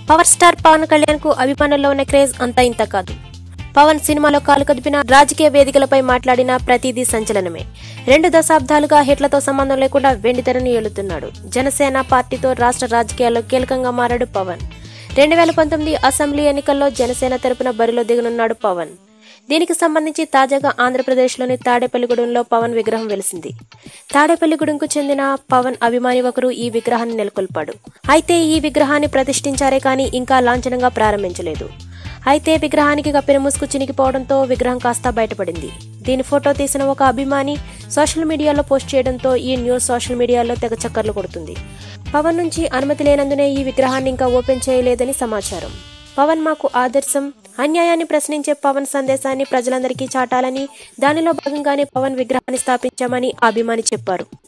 power star Pawan Kalyan కు అభిమానుల్లో ఉన్న క్రేజ్ అంతా ఇంత కాదు పవన్ సినిమాలో కాలు కదిపిన రాజకీయ వేదికలపై మాట్లాడిన ప్రతిదీ సంచలనమే రెండు దశాబ్దాలుగా హిట్లతో సంబంధం లేకుండా వెండితెరను ఏలుతున్నాడు జనసేన పార్టీతో రాష్ట్ర రాజకీయాల్లో కీలకంగా మారాడు పవన్ రెండు వేల పంతొమ్మిది అసెంబ్లీ ఎన్నికల్లో జనసేన తరపున బరిలో దిగనున్నాడు పవన్ దీనికి సంబంధించి తాజాగా ఆంధ్రప్రదేశ్లోని తాడేపల్లిగూడెంలో పవన్ విగ్రహం వెలిసింది తాడేపల్లిగూడెంకు చెందిన పవన్ అభిమాని ఒకరు ఈ విగ్రహాన్ని నెలకొల్పాడు అయితే ఈ విగ్రహాన్ని ప్రతిష్ఠించారే కానీ ఇంకా లాంఛనంగా ప్రారంభించలేదు అయితే విగ్రహానికి కప్పిన ముసుగు చినిగిపోవడంతో విగ్రహం కాస్త బయటపడింది దీని ఫోటో తీసిన ఒక అభిమాని సోషల్ మీడియాలో పోస్ట్ చేయడంతో ఈ న్యూస్ సోషల్ మీడియాలో తెగ చక్కర్లు కొడుతుంది పవన్ నుంచి అనుమతి లేనందునే ఈ విగ్రహాన్ని ఇంకా ఓపెన్ చేయలేదని సమాచారం పవన్ మాకు ఆదర్శం అన్యాయాన్ని ప్రశ్నించే పవన్ సందేశాన్ని ప్రజలందరికీ చాటాలని దానిలో భాగంగానే పవన్ విగ్రహాన్ని స్థాపించామని ఆ అభిమాని చెప్పారు